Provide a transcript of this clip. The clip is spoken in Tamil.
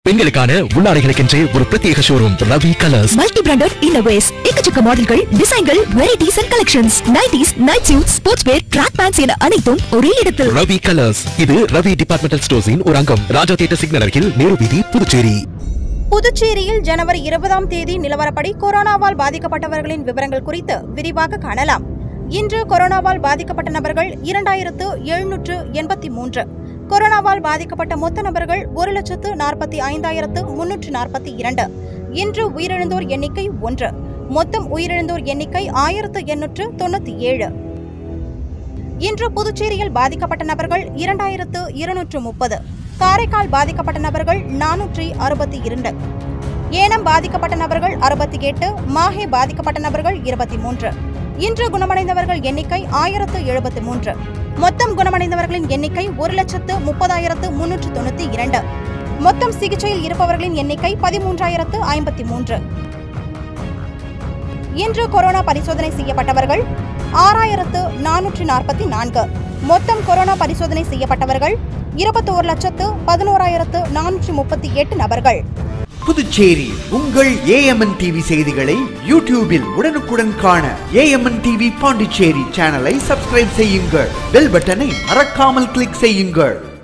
பெண்களுக்கான உள்ளாடைகளுக்கென்றே ஒரு பிரத்யேக showroom Ravi colours multi branded innerwears எக்கச்சக்க மாடல்கள் டிசைன்கள் varieties and collections nighties night suit sports wear track pants என அனைத்தும் ஒரே இடத்தில் ரவி கலர்ஸ் இது ரவி டிபார்ட்மெண்டல் ஸ்டோர்ஸின் ஒரு அங்கம் ராஜா தியேட்டர் சிக்னல் அருகில் நேரு வீதி புதுச்சேரி புதுச்சேரியில் ஜனவரி இருபதாம் தேதி நிலவரப்படி கொரோனாவால் பாதிக்கப்பட்டவர்களின் விவரங்கள் குறித்து விரிவாக காணலாம் இன்று கொரோனாவால் பாதிக்கப்பட்ட நபர்கள் இரண்டாயிரத்து எழுநூற்று எண்பத்தி மூன்று கொரோனாவால் பாதிக்கப்பட்ட மொத்த நபர்கள் ஒரு லட்சத்து நாற்பத்தி ஐந்தாயிரத்து முன்னூற்று நாற்பத்தி இரண்டு இன்று உயிரிழந்தோர் எண்ணிக்கை ஒன்று மொத்தம் உயிரிழந்தோர் எண்ணிக்கை ஆயிரத்து எண்ணூற்று தொண்ணூத்தி ஏழு இன்று புதுச்சேரியில் பாதிக்கப்பட்ட நபர்கள் இரண்டாயிரத்து இருநூற்று முப்பது காரைக்கால் பாதிக்கப்பட்ட நபர்கள் நானூற்றி அறுபத்தி இரண்டு ஏனம் பாதிக்கப்பட்ட நபர்கள் அறுபத்தி எட்டு மாஹே பாதிக்கப்பட்ட நபர்கள் இருபத்தி மூன்று இன்று குணமடைந்தவர்கள் எண்ணிக்கை ஆயிரத்து எழுபத்தி மூன்று மொத்தம் குணமடைந்தவர்களின் எண்ணிக்கை ஒரு லட்சத்து முப்பதாயிரத்து முன்னூற்று தொண்ணூத்தி இரண்டு மொத்தம் சிகிச்சையில் இருப்பவர்களின் எண்ணிக்கை பதிமூன்றாயிரத்து ஐம்பத்தி மூன்று இன்று கொரோனா பரிசோதனை செய்யப்பட்டவர்கள் ஆறாயிரத்து நானூற்று நாற்பத்தி நான்கு மொத்தம் கொரோனா பரிசோதனை செய்யப்பட்டவர்கள் இருபத்தோரு லட்சத்து பதினோராயிரத்து நானூற்று முப்பத்தி எட்டு நபர்கள் புதுச்சேரி உங்கள் ஏஎம்என் டிவி செய்திகளை யூடியூபில் உடனுக்குடன் காண ஏஎம்என் டிவி பாண்டிச்சேரி சேனலை சப்ஸ்கிரைப் செய்யுங்கள் பெல் பட்டனை மறக்காமல் கிளிக் செய்யுங்கள்